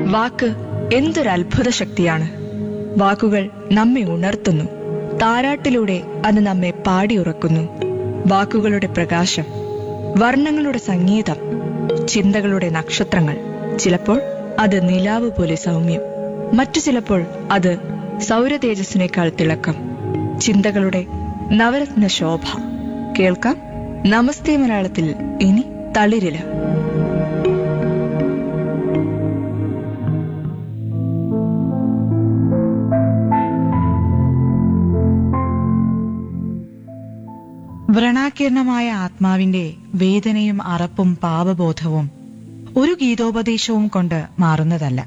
വാക്ക് എന്തൊരു അത്ഭുത ശക്തിയാണ് വാക്കുകൾ നമ്മെ ഉണർത്തുന്നു താരാട്ടിലൂടെ അത് നമ്മെ പാടിയുറക്കുന്നു വാക്കുകളുടെ പ്രകാശം വർണ്ണങ്ങളുടെ സംഗീതം ചിന്തകളുടെ നക്ഷത്രങ്ങൾ ചിലപ്പോൾ അത് നിലാവ് പോലെ സൗമ്യം മറ്റു ചിലപ്പോൾ അത് സൗരതേജസ്സിനേക്കാൾ തിളക്കം ചിന്തകളുടെ നവരത്ന ശോഭ കേൾക്കാം നമസ്തേ മലയാളത്തിൽ ഇനി തളിരില വ്രണാകീർണമായ ആത്മാവിന്റെ വേദനയും അറപ്പും പാപബോധവും ഒരു ഗീതോപദേശവും കൊണ്ട് മാറുന്നതല്ല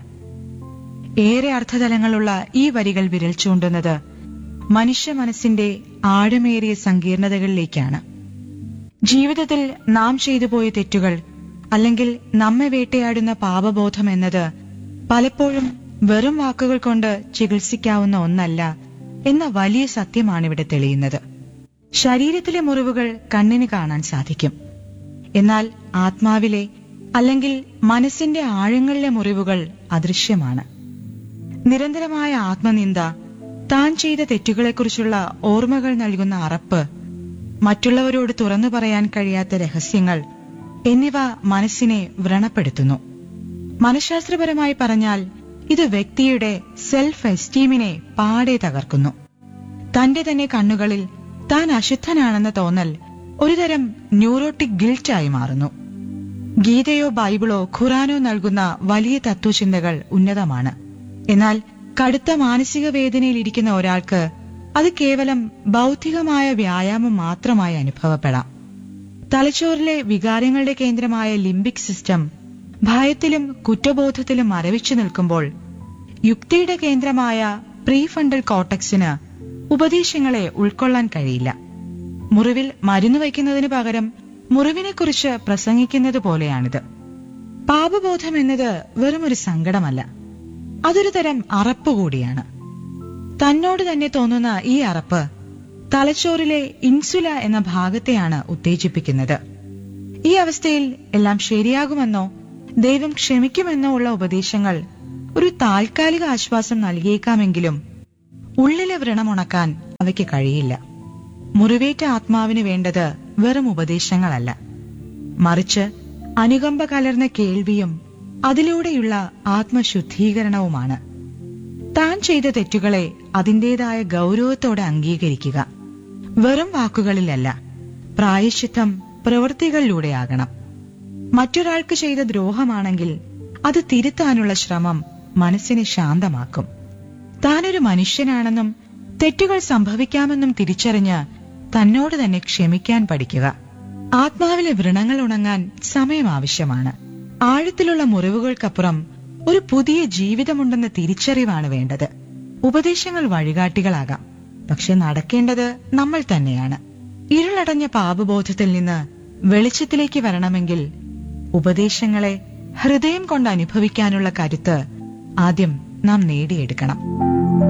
ഏറെ അർത്ഥതലങ്ങളുള്ള ഈ വരികൾ വിരൽ ചൂണ്ടുന്നത് മനുഷ്യ മനസ്സിന്റെ ആഴമേറിയ സങ്കീർണതകളിലേക്കാണ് ജീവിതത്തിൽ നാം ചെയ്തു പോയ തെറ്റുകൾ അല്ലെങ്കിൽ നമ്മെ വേട്ടയാടുന്ന പാപബോധം എന്നത് പലപ്പോഴും വെറും വാക്കുകൾ കൊണ്ട് ചികിത്സിക്കാവുന്ന ഒന്നല്ല എന്ന വലിയ സത്യമാണിവിടെ തെളിയുന്നത് ശരീരത്തിലെ മുറിവുകൾ കണ്ണിന് കാണാൻ സാധിക്കും എന്നാൽ ആത്മാവിലെ അല്ലെങ്കിൽ മനസ്സിന്റെ ആഴങ്ങളിലെ മുറിവുകൾ അദൃശ്യമാണ് നിരന്തരമായ ആത്മനിന്ദ താൻ ചെയ്ത തെറ്റുകളെക്കുറിച്ചുള്ള ഓർമ്മകൾ നൽകുന്ന അറപ്പ് മറ്റുള്ളവരോട് തുറന്നു പറയാൻ കഴിയാത്ത രഹസ്യങ്ങൾ എന്നിവ മനസ്സിനെ വ്രണപ്പെടുത്തുന്നു മനഃശാസ്ത്രപരമായി പറഞ്ഞാൽ ഇത് വ്യക്തിയുടെ സെൽഫ് എസ്റ്റീമിനെ പാടെ തകർക്കുന്നു തന്റെ തന്നെ കണ്ണുകളിൽ താൻ അശുദ്ധനാണെന്ന തോന്നൽ ഒരുതരം ന്യൂറോട്ടിക് ഗിൽറ്റായി മാറുന്നു ഗീതയോ ബൈബിളോ ഖുറാനോ നൽകുന്ന വലിയ തത്വചിന്തകൾ ഉന്നതമാണ് എന്നാൽ കടുത്ത മാനസിക വേദനയിൽ ഇരിക്കുന്ന ഒരാൾക്ക് അത് കേവലം ബൗദ്ധികമായ വ്യായാമം മാത്രമായി അനുഭവപ്പെടാം തലച്ചോറിലെ വികാരങ്ങളുടെ കേന്ദ്രമായ ലിംബിക് സിസ്റ്റം ഭയത്തിലും കുറ്റബോധത്തിലും മരവിച്ചു നിൽക്കുമ്പോൾ യുക്തിയുടെ കേന്ദ്രമായ പ്രീഫണ്ടൽ കോട്ടക്സിന് ഉപദേശങ്ങളെ ഉൾക്കൊള്ളാൻ കഴിയില്ല മുറിവിൽ മരുന്ന് വയ്ക്കുന്നതിന് പകരം മുറിവിനെക്കുറിച്ച് പ്രസംഗിക്കുന്നത് പോലെയാണിത് പാപബോധം എന്നത് വെറുമൊരു സങ്കടമല്ല അതൊരു തരം അറപ്പ് കൂടിയാണ് തന്നോട് തന്നെ തോന്നുന്ന ഈ അറപ്പ് തലച്ചോറിലെ ഇൻസുല എന്ന ഭാഗത്തെയാണ് ഉത്തേജിപ്പിക്കുന്നത് ഈ അവസ്ഥയിൽ എല്ലാം ശരിയാകുമെന്നോ ദൈവം ക്ഷമിക്കുമെന്നോ ഉള്ള ഉപദേശങ്ങൾ ഒരു താൽക്കാലിക ആശ്വാസം നൽകിയേക്കാമെങ്കിലും ഉള്ളിലെ വ്രണമുണക്കാൻ അവയ്ക്ക് കഴിയില്ല മുറിവേറ്റ ആത്മാവിന് വേണ്ടത് വെറും ഉപദേശങ്ങളല്ല മറിച്ച് അനുകമ്പ കലർന്ന കേൾവിയും അതിലൂടെയുള്ള ആത്മശുദ്ധീകരണവുമാണ് താൻ ചെയ്ത തെറ്റുകളെ അതിന്റേതായ ഗൗരവത്തോടെ അംഗീകരിക്കുക വെറും വാക്കുകളിലല്ല പ്രായശ്ചിത്തം പ്രവൃത്തികളിലൂടെയാകണം മറ്റൊരാൾക്ക് ചെയ്ത ദ്രോഹമാണെങ്കിൽ അത് തിരുത്താനുള്ള ശ്രമം മനസ്സിനെ ശാന്തമാക്കും താനൊരു മനുഷ്യനാണെന്നും തെറ്റുകൾ സംഭവിക്കാമെന്നും തിരിച്ചറിഞ്ഞ് തന്നോട് തന്നെ ക്ഷമിക്കാൻ പഠിക്കുക ആത്മാവിലെ വ്രണങ്ങൾ ഉണങ്ങാൻ സമയം ആവശ്യമാണ് ആഴത്തിലുള്ള മുറിവുകൾക്കപ്പുറം ഒരു പുതിയ ജീവിതമുണ്ടെന്ന തിരിച്ചറിവാണ് വേണ്ടത് ഉപദേശങ്ങൾ വഴികാട്ടികളാകാം പക്ഷെ നടക്കേണ്ടത് നമ്മൾ തന്നെയാണ് ഇരുളടഞ്ഞ പാപബോധത്തിൽ നിന്ന് വെളിച്ചത്തിലേക്ക് വരണമെങ്കിൽ ഉപദേശങ്ങളെ ഹൃദയം കൊണ്ട് അനുഭവിക്കാനുള്ള കരുത്ത് ആദ്യം നാം നേടിയെടുക്കണം